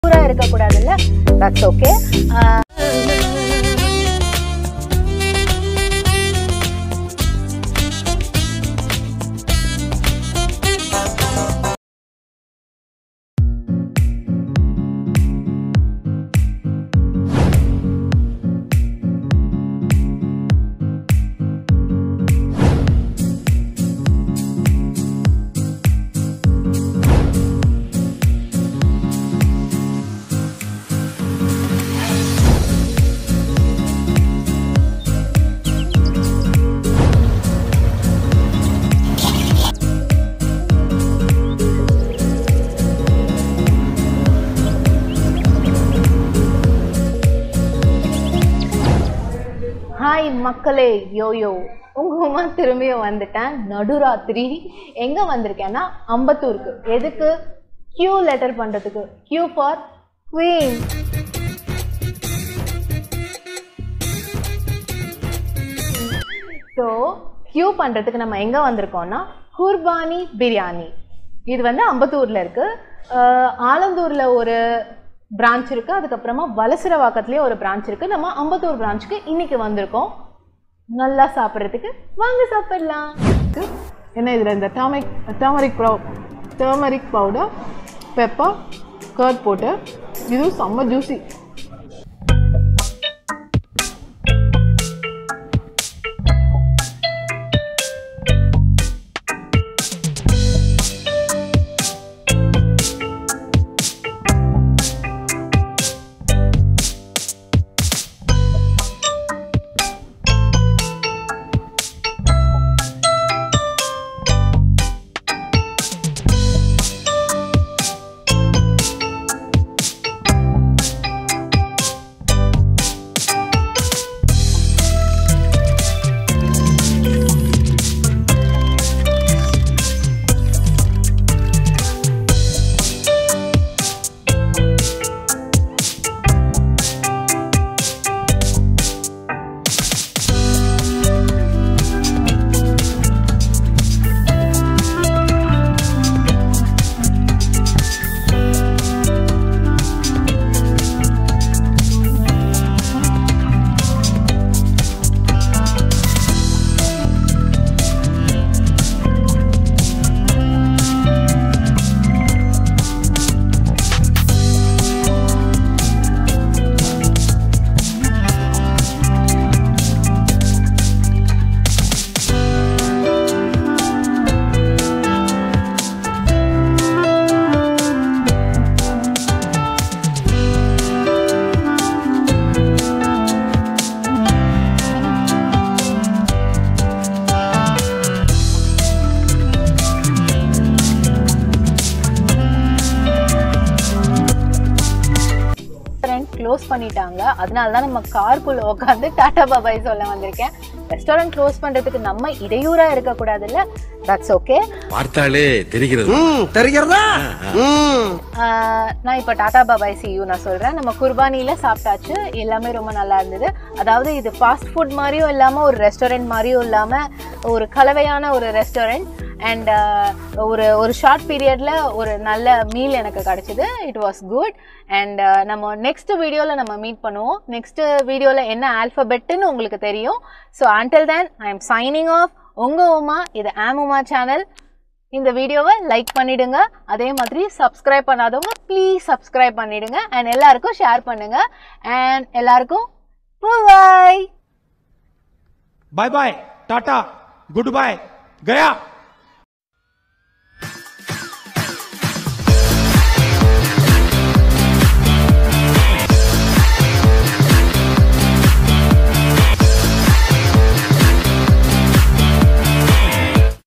பூரா இருக்கக்கூடாதுல்ல that's okay hi மக்களே யோயோ உங்க உமா திரும்பியும் வந்துட்டேன் நடுராத்திரி எங்க வந்திருக்கேன்னா அம்பத்தூருக்கு எதுக்கு கியூ லெட்டர் பண்றதுக்கு Q for queen so Q பண்றதுக்கு நம்ம எங்க வந்திருக்கோம்னா குர்பானி பிரியாணி இது வந்து அம்பத்தூர்ல இருக்கு அஹ் ஆலந்தூர்ல ஒரு பிரான்ச் இருக்கு அதுக்கப்புறமா வலசரவாக்கத்துலேயே ஒரு பிரான்ச் இருக்கு நம்ம அம்பத்தூர் பிரான்ச்சுக்கு இன்னைக்கு வந்திருக்கோம் நல்லா சாப்பிட்றதுக்கு வாங்க சாப்பிடலாம் என்ன இதில் இந்த டர்மரிக் டர்மரிக் பவு டர்மரிக் பவுடர் பெப்பர் கர்ட் போட்டு இதுவும் செம்ம ஜூசி ரெஸ்டாரண்ட் க்ளோஸ் பண்ணிட்டாங்க அதனால தான் நம்ம கார்க்குள்ள உட்காந்து டாடா பாபாய் சொல்ல வந்திருக்கேன் ரெஸ்டாரண்ட் க்ளோஸ் பண்றதுக்கு நம்ம இடையூறா இருக்கக்கூடாதுல்ல தட்ஸ் ஓகே பார்த்தாலே தெரிகிறது ம் தெரிகிறதா ம் நான் இப்போ டாடா பாபாய் சியூ நான் சொல்கிறேன் நம்ம குர்பானியில் சாப்பிட்டாச்சு எல்லாமே ரொம்ப நல்லா இருந்தது அதாவது இது ஃபாஸ்ட் ஃபுட் மாதிரியும் இல்லாமல் ஒரு ரெஸ்டாரண்ட் மாதிரியும் இல்லாமல் ஒரு கலவையான ஒரு ரெஸ்டாரண்ட் அண்ட் ஒரு ஒரு ஷார்ட் பீரியடில் ஒரு நல்ல மீல் எனக்கு கிடச்சிது இட் வாஸ் குட் அண்ட் நம்ம நெக்ஸ்ட் வீடியோவில் நம்ம மீட் பண்ணுவோம் நெக்ஸ்ட் வீடியோவில் என்ன ஆல்ஃபபெட்டுன்னு உங்களுக்கு தெரியும் so until then I am signing off உங்கள் உமா இது ஆம் உமா சேனல் இந்த வீடியோவை லைக் பண்ணிடுங்க அதே மாதிரி சப்ஸ்கிரைப் பண்ணாதவங்க ப்ளீஸ் சப்ஸ்கிரைப் பண்ணிடுங்க அண்ட் எல்லாருக்கும் ஷேர் பண்ணுங்க அண்ட் எல்லாருக்கும் bye bye bye tata good bye गया